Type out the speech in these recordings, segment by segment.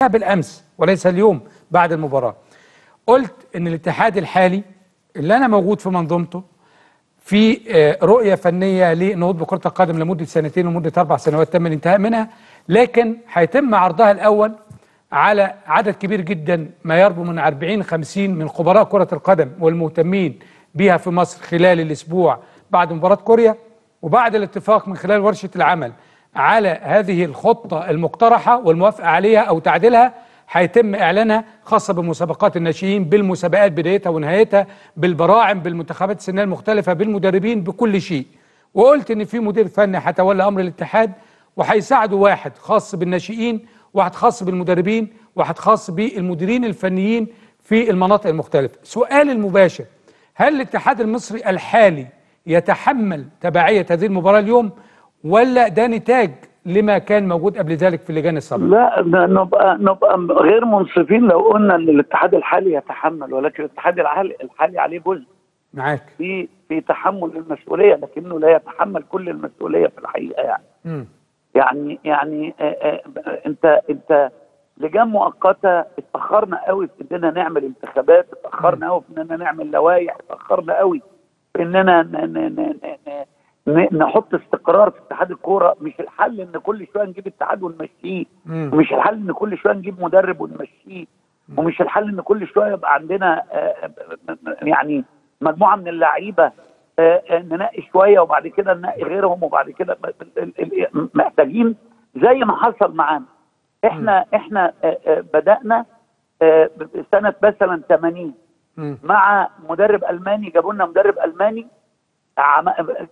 بالامس وليس اليوم بعد المباراه قلت ان الاتحاد الحالي اللي انا موجود في منظومته في آه، رؤيه فنيه لنهوض بكره القدم لمده سنتين ومده اربع سنوات تم الانتهاء منها لكن هيتم عرضها الاول على عدد كبير جدا ما يربو من 40 50 من خبراء كره القدم والمهتمين بها في مصر خلال الاسبوع بعد مباراه كوريا وبعد الاتفاق من خلال ورشه العمل على هذه الخطه المقترحه والموافقه عليها او تعديلها هيتم اعلانها خاصه بمسابقات الناشئين بالمسابقات بدايتها ونهايتها بالبراعم بالمنتخبات السنيه المختلفه بالمدربين بكل شيء وقلت ان في مدير فني هيتولى امر الاتحاد وهيساعده واحد خاص بالناشئين واحد خاص بالمدربين واحد خاص بالمديرين الفنيين في المناطق المختلفه سؤال المباشر هل الاتحاد المصري الحالي يتحمل تبعيه هذه المباراه اليوم ولا ده نتاج لما كان موجود قبل ذلك في اللجان السابقه لا ن- نبقى نبقى غير منصفين لو قلنا ان الاتحاد الحالي يتحمل ولكن الاتحاد الحالي الحالي عليه جزء معاك في في تحمل المسؤوليه لكنه لا يتحمل كل المسؤوليه في الحقيقه يعني مم. يعني يعني آه، آه، انت انت لجان مؤقته اتاخرنا قوي في اننا نعمل انتخابات اتاخرنا قوي في اننا نعمل لوائح اتاخرنا قوي في اننا ن- ن- ن- ن- ن- نحط استقرار في اتحاد الكوره مش الحل ان كل شويه نجيب اتحاد ونمشيه مم. ومش الحل ان كل شويه نجيب مدرب ونمشيه ومش الحل ان كل شويه يبقى عندنا آه، يعني مجموعه من اللعيبه آه، آه، ننقي شويه وبعد كده ننقي غيرهم وبعد كده ال- ال- ال- محتاجين زي ما حصل معانا احنا احنا آه، آه، بدانا آه، سنه مثلا 80 مم. مع مدرب الماني جابوا لنا مدرب الماني عم-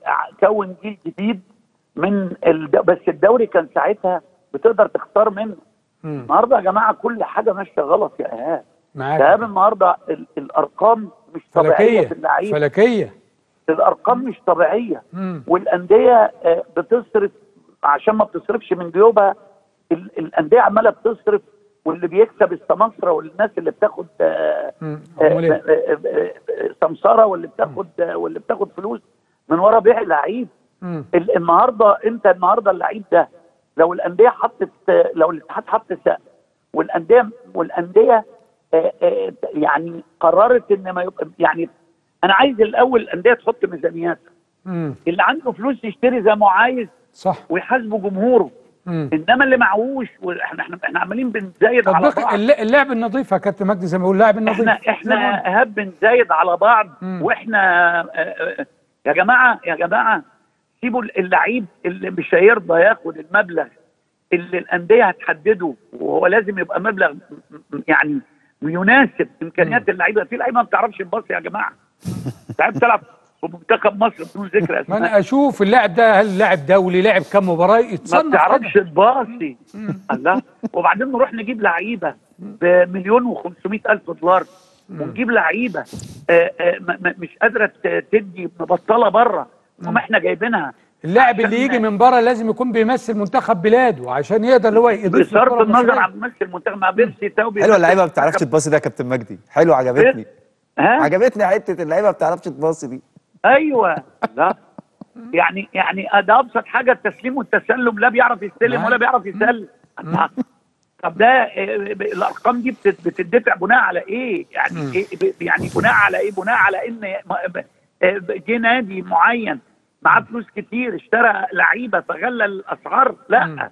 كون جيل جديد من الد... بس الدوري كان ساعتها بتقدر تختار منه مم. النهارده يا جماعه كل حاجه ماشيه غلط يا ايهاب معاك ايهاب النهارده ال... الارقام مش طبيعيه فلكيه في اللعيبه فلكيه الارقام مش طبيعيه مم. والانديه آه، بتصرف عشان ما بتصرفش من جيوبها ال- الانديه عماله بتصرف واللي بيكسب السماسره والناس اللي بتاخد آه، مم. آه، أمال إيه؟ آه، آه، آه، سمسره واللي بتاخد آه، واللي بتاخد فلوس من ورا بيع لعيب مم. ال- النهارده انت النهارده اللعيب ده لو الانديه حطت آه، لو الاتحاد حط سقف والانديه والانديه آه، آه، يعني قررت ان ما يبقى يعني انا عايز الاول الانديه تحط ميزانيات مم. اللي عنده فلوس يشتري زي ما هو عايز صح ويحاسبه جمهوره مم. انما اللي معهوش واحنا احنا احنا عمالين بنزايد على تطبيق بعض الل- اللعب النظيف يا كابتن مجدي زي ما بيقول اللاعب النظيف احنا احنا ايهاب بنزايد على بعض مم. واحنا آه، آه، يا جماعه يا جماعه سيبوا اللعيب اللي مش هيرضى ياخد المبلغ اللي الانديه هتحدده وهو لازم يبقى مبلغ م- م- يعني يناسب امكانيات اللعيبه في لعيبه ما بتعرفش تباصي يا جماعه لعيب بتلعب في منتخب مصر بدون ذكر ما اسماء انا اشوف اللاعب ده هل لاعب دولي لعب كم مباراه ما يتصنف بتعرفش كده. تباصي الله وبعدين نروح نجيب لعيبه بمليون و500 الف دولار ونجيب لعيبه آه، آه، م- م- مش قادره ت- تدي مبطله بره وما احنا جايبينها اللاعب عشان- اللي يجي من بره لازم يكون بيمثل منتخب بلاده عشان يقدر اللي هو يضيف بصرف للكرة النظر المصرية. عن ممثل منتخب مع بيرسي توبي حلوه اللعيبه ما بيمثل بتعرفش منتخب- تباصي ده يا كابتن مجدي حلو عجبتني ها عجبتني حته اللعيبه ما بتعرفش تباصي دي ايوه لا يعني يعني ده ابسط حاجه التسليم والتسلم لا بيعرف يستلم ولا بيعرف يسلم الله. طب ده آه، ب- الارقام دي بتت- بتدفع بناء على ايه؟ يعني إيه ب- يعني بناء على ايه؟ بناء على ان م- ب- آه، جه نادي معين معاه فلوس كتير اشترى لعيبه فغلى الاسعار لا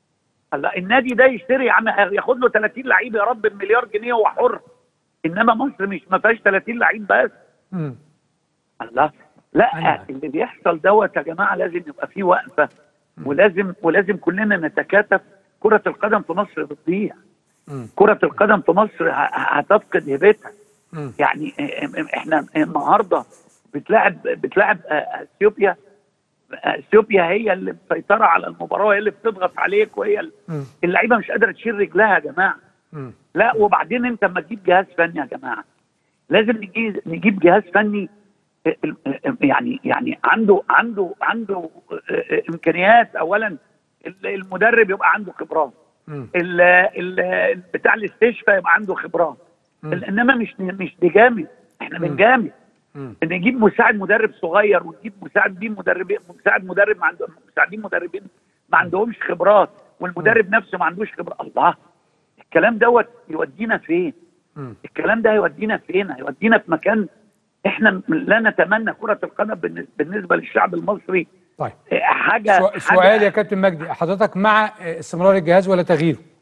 الله النادي ده يشتري يا عم ياخد له 30 لعيب يا رب بمليار جنيه هو حر انما مصر مش ما فيهاش 30 لعيب بس مم. الله لا أيوة. اللي بيحصل دوت يا جماعه لازم يبقى فيه وقفه ولازم ولازم كلنا نتكاتف كره القدم في مصر بتضيع مم. كره القدم في مصر ه- هتفقد هيبتها مم. يعني احنا النهارده بتلعب بتلعب اثيوبيا اثيوبيا هي اللي مسيطره على المباراه وهي اللي بتضغط عليك وهي ال- مم. اللعيبه مش قادره تشيل رجلها يا جماعه مم. لا وبعدين انت لما تجيب جهاز فني يا جماعه لازم نجيب نجيب جهاز فني اه، اه، يعني يعني عنده عنده عنده اه، اه، امكانيات اولا ال- المدرب يبقى عنده خبرات مم. ال- ال- بتاع الاستشفاء يبقى عنده خبرات مم. انما مش مش نجامد احنا مم. بنجامد مم. نجيب مساعد مدرب صغير ونجيب مساعدين مدربين مساعد مدرب ما عنده مساعدين مدربين ما عندهمش خبرات والمدرب نفسه ما عندوش خبرات الله الكلام دوت يودينا فين مم. الكلام ده هيودينا فين هيودينا في مكان احنا م- لا نتمنى كرة القدم بالنس- بالنسبة للشعب المصري طيب آه، حاجة سو- حاجة سؤال يا كابتن مجدي حضرتك مع آه، استمرار الجهاز ولا تغييره